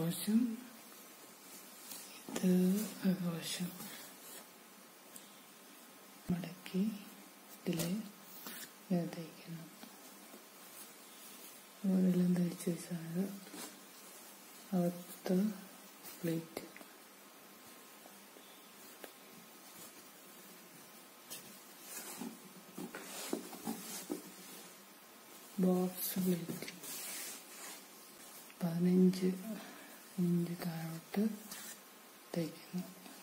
വശം ഇത് വശം മടക്കി ഇതിൽ തയ്ക്കണം ഓരെല്ലാം തയ്ച്ച വെച്ചാണ് അകത്ത് പ്ലേറ്റ് ബോക്സ് പ്ലേറ്റ് പതിനഞ്ച് ഇഞ്ച് താഴോട്ട് തയ്ക്കുന്നു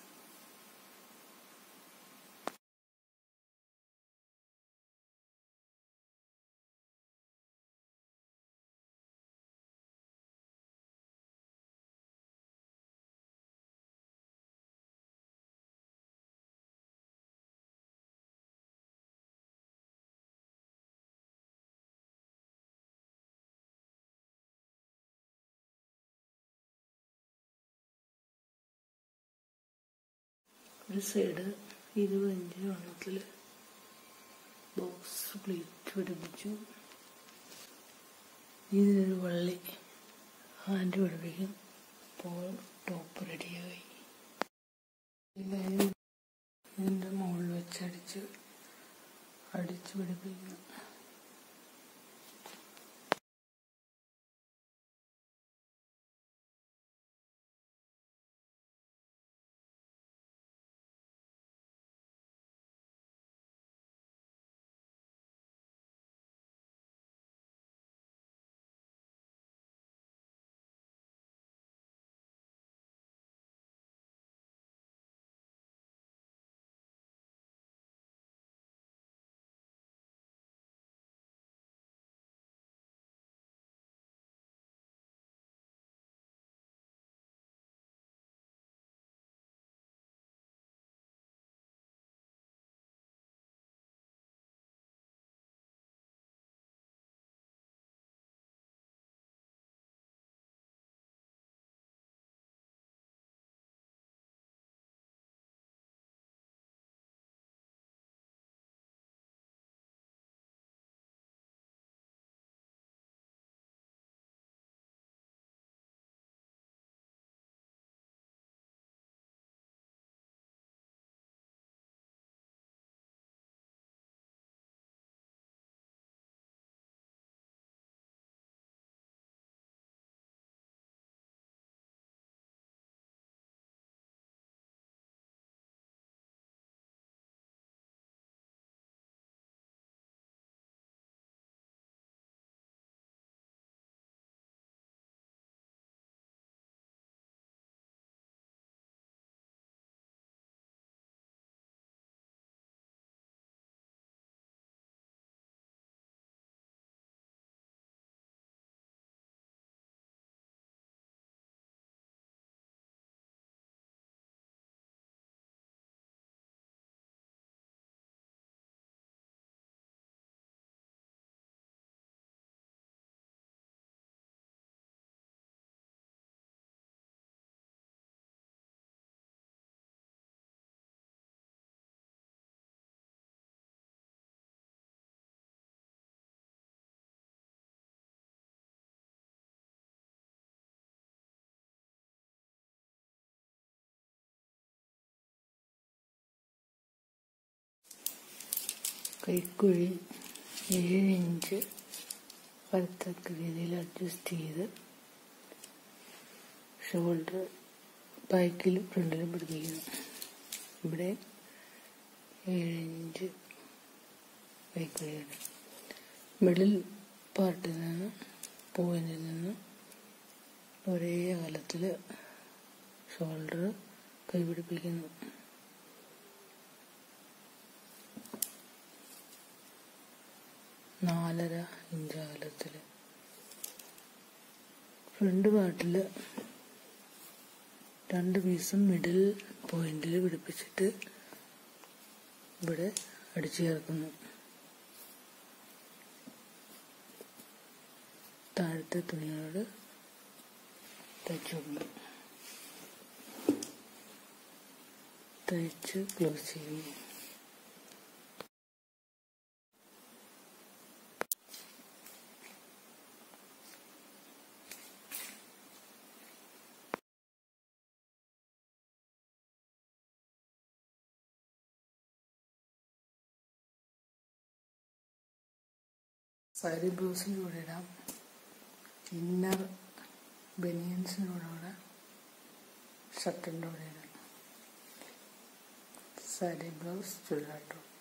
ഒരു സൈഡ് ഇരുപത് ഇഞ്ച് വണ്ണത്തിൽ ബോക്സ് പ്ലേറ്റ് പിടിപ്പിച്ചു ഇതിനൊരു വള്ളി ഹാൻഡ് പിടിപ്പിക്കും അപ്പോൾ ടോപ്പ് റെഡിയായി ഇതിൻ്റെ മുകളിൽ വെച്ചടിച്ച് അടിച്ച് പിടിപ്പിക്കുന്നു കൈക്കുഴി ഏഴ് ഇഞ്ച് വരത്തക്ക രീതിയിൽ അഡ്ജസ്റ്റ് ചെയ്ത് ഷോൾഡർ ബാക്കിലും ഫ്രണ്ടിലും പിടിപ്പിക്കുന്നു ഇവിടെ ഏഴ് ഇഞ്ച് കൈക്കുഴിയുടെ മിഡിൽ പാർട്ടിൽ നിന്ന് പോയിന്റിൽ നിന്ന് ഒരേ അകലത്തിൽ ഷോൾഡർ കൈപിടിപ്പിക്കുന്നു നാലര ഇഞ്ച് അകലത്തിൽ ഫ്രണ്ട് പാർട്ടിൽ രണ്ട് പീസും മിഡിൽ പോയിന്റിൽ പിടിപ്പിച്ചിട്ട് ഇവിടെ അടിച്ചു ചേർക്കുന്നു താഴത്തെ തുണിയോട് തയ്ച്ചു കൊടുക്കുന്നു തയ്ച്ച് ക്ലോസ് ചെയ്യുന്നു സാരി ബ്ലൗസിന് കൂടെ ഇടാം ഇന്നർ ബനിയൻസിന് കൂടെ കൂടെ ഷർട്ടിൻ്റെ കൂടെ ഇടാം സാരി ബ്ലൗസ് ചുരിദാർ ടോപ്പ്